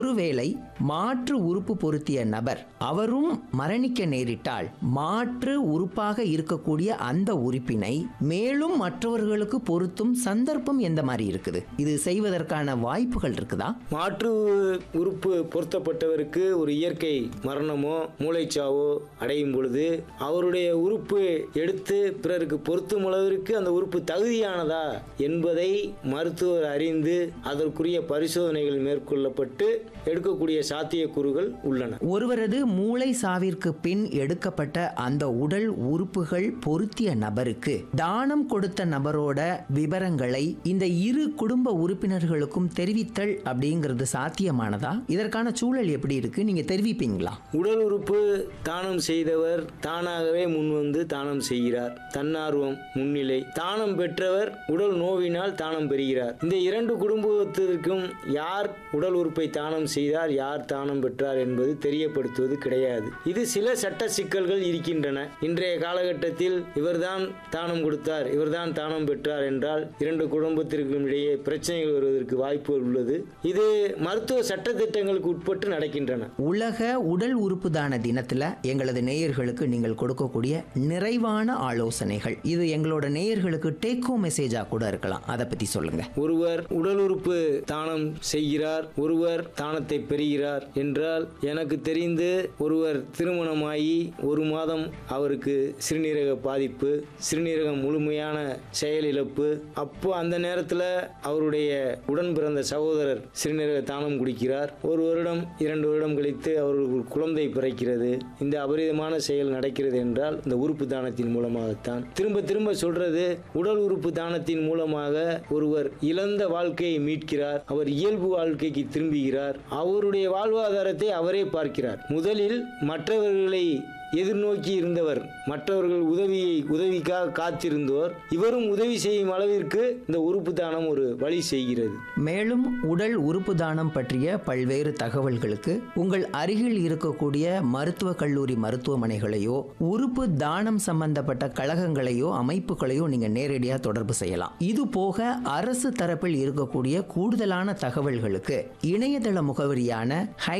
ஒருவேளை மாற்று உறுப்பு பொருத்திய நபர் அவரும் மரணிக்க நேரிட்டால் மாற்று உறுப்பாக இருக்கக்கூடிய அந்த உறுப்பினை மேலும் மற்றவர்களுக்கு பொருத்தும் சந்தர்ப்பம் எந்த மாதிரி இருக்குது இது செய்வதற்கான வாய்ப்புகள் இருக்குதா மாற்று உறுப்பு பொருத்தப்பட்டவருக்கு ஒரு இயற்கை மரணமோ மூளைச்சாவோ அடையும் பொழுது அவருடைய உறுப்பு எடுத்து பிறருக்கு பொருத்தும் அளவிற்கு அந்த உறுப்பு தகுதியானதா என்பதை மருத்துவர் அறிந்து அதற்குரிய பரிசோதனைகள் மேற்கொள்ளப்பட்டு எடுக்கக்கூடிய சாத்தியக்கூறுகள் உள்ளன ஒருவரது மூளை சாவிற்கு பின் எடுக்கப்பட்ட அந்த உடல் உறுப்புகள் பொருத்திய நபருக்கு தானம் கொடுத்த நபரோட விவரங்களை இந்த இரு குடும்ப உறுப்பினர்களுக்கும் தெரிவித்தல் அப்படிங்கிறது சாத்தியமானதா இதற்கான சூழல் எப்படி இருக்கு நீங்க தெரிவிப்பீங்களா உடல் உறுப்பு தானம் செய்தவர் தானாகவே முன்வந்து தானம் செய்கிறார் தன்னார்வம் முன்னிலை தானம் பெற்றவர் உடல் நோவினால் தானம் பெறுகிறார் இந்த இரண்டு குடும்பத்திற்கும் யார் உடல் உறுப்பை தானம் செய்தார் யார் தானம் பெற்றார் என்பது தெரியப்படுத்துவது கிடையாது இது சில சட்ட சிக்கல்கள் இருக்கின்றன இன்றைய காலகட்டத்தில் இவர்தான் தானம் கொடுத்தார் இவர்தான் தானம் பெற்றார் என்றால் இரண்டு குடும்பத்திற்கும் இடையே பிரச்சனைகள் வருவதற்கு வாய்ப்பு உள்ளது இது மருத்துவ சட்டத்திட்டங்களுக்கு உட்பட்டு நடக்கின்றன உலக உடல் உறுப்பு தான தினத்துல எங்களது நேயர்களுக்கு நீங்கள் கொடுக்கக்கூடிய நிறைவான ஆலோசனைகள் இது எங்களோட நேயர்களுக்கு டேக் ஹோம் மெசேஜா கூட இருக்கலாம் அதை பத்தி சொல்லுங்க ஒருவர் உடல் உறுப்பு தானம் செய்கிறார் ஒருவர் தானத்தை பெறுகிறார் என்றால் எனக்கு தெரிந்து ஒருவர் திருமணமாகி ஒரு மாதம் அவருக்கு சிறுநீரக பாதிப்பு சிறுநீரகம் முழுமையான செயலிழப்பு அப்போ அந்த நேரத்தில் அவருடைய உடன் பிறந்த சகோதரர் சிறுநீரக தானம் குடிக்கிறார் ஒரு வருடம் இரண்டு வருடம் கழித்து அவருக்கு ஒரு குழந்தை பிறக்கிறது இந்த அபரிதமான செயல் நடக்கிறது என்றால் இந்த உறுப்பு தானத்தின் மூலமாகத்தான் திரும்ப திரும்ப சொல்றது உடல் உறுப்பு தானத்தின் மூலமாக ஒருவர் இழந்த வாழ்க்கையை மீட்கிறார் அவர் இயல்பு வாழ்க்கைக்கு திரும்புகிறார் அவருடைய வாழ்வாதாரத்தை அவரே பார்க்கிறார் முதலில் மற்றவர்களை எதிர்நோக்கி இருந்தவர் மற்றவர்கள் உதவியை உதவிக்காக காத்திருந்தவர் இவரும் உதவி செய்யும் அளவிற்கு இந்த உறுப்பு தானம் ஒரு வழி செய்கிறது மேலும் உடல் உறுப்பு தானம் பற்றிய பல்வேறு தகவல்களுக்கு உங்கள் அருகில் இருக்கக்கூடிய மருத்துவக் கல்லூரி மருத்துவமனைகளையோ உறுப்பு தானம் சம்பந்தப்பட்ட கழகங்களையோ அமைப்புகளையோ நீங்க நேரடியாக தொடர்பு செய்யலாம் இது போக அரசு தரப்பில் இருக்கக்கூடிய கூடுதலான தகவல்களுக்கு இணையதள முகவரியான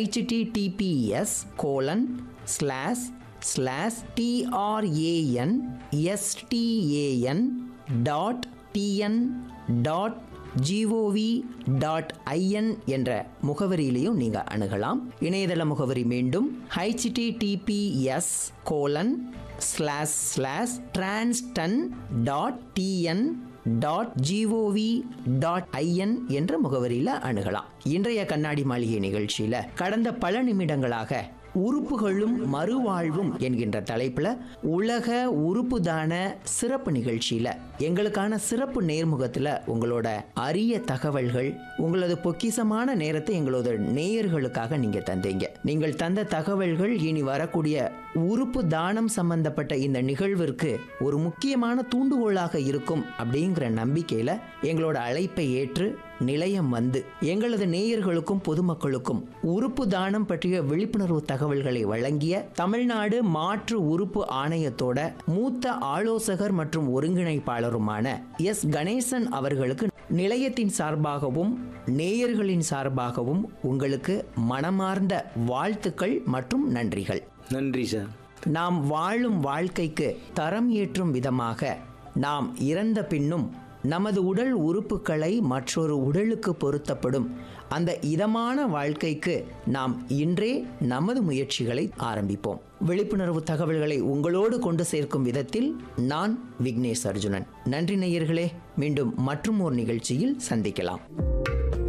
https colon slash slash TRAN STAN dot TN dot GOV dot IN என்ற முகவரியிலையும் நீங்கள் அணுகலாம் இணையதள முகவரி மீண்டும் HTTPS colon slash slash transtan dot TN dot GOV dot IN என்ற முகவரியில் அணுகலாம் இன்றைய கண்ணாடி மாளிகை நிகழ்ச்சியில் கடந்த பல நிமிடங்களாக உறுப்புகளும் மறுவாழ்வும் என்கின்ற தலைப்புல உலக உறுப்பு தான சிறப்பு நிகழ்ச்சியில எங்களுக்கான சிறப்பு நேர்முகத்துல உங்களோட அரிய தகவல்கள் உங்களது பொக்கிசமான நேரத்தை எங்களோட நேயர்களுக்காக நீங்க தந்தீங்க நீங்கள் தந்த தகவல்கள் இனி வரக்கூடிய உறுப்பு தானம் சம்பந்தப்பட்ட இந்த நிகழ்விற்கு ஒரு முக்கியமான தூண்டுகோலாக இருக்கும் அப்படிங்கிற நம்பிக்கையில எங்களோட அழைப்பை ஏற்று நிலையம் வந்து எங்களது நேயர்களுக்கும் பொதுமக்களுக்கும் உறுப்பு தானம் பற்றிய விழிப்புணர்வு தகவல்களை வழங்கிய தமிழ்நாடு மாற்று உறுப்பு ஆணையத்தோட மூத்த ஆலோசகர் மற்றும் ஒருங்கிணைப்பாளருமான எஸ் கணேசன் அவர்களுக்கு நிலையத்தின் சார்பாகவும் நேயர்களின் சார்பாகவும் உங்களுக்கு மனமார்ந்த வாழ்த்துக்கள் மற்றும் நன்றிகள் நன்றி சார் நாம் வாழும் வாழ்க்கைக்கு தரம் ஏற்றும் விதமாக நாம் இறந்த பின்னும் நமது உடல் உறுப்புகளை மற்றொரு உடலுக்கு பொருத்தப்படும் அந்த இதமான வாழ்க்கைக்கு நாம் இன்றே நமது முயற்சிகளை ஆரம்பிப்போம் விழிப்புணர்வு தகவல்களை உங்களோடு கொண்டு சேர்க்கும் விதத்தில் நான் விக்னேஷ் அர்ஜுனன் நன்றி நேயர்களே மீண்டும் மற்றும் ஒரு நிகழ்ச்சியில் சந்திக்கலாம்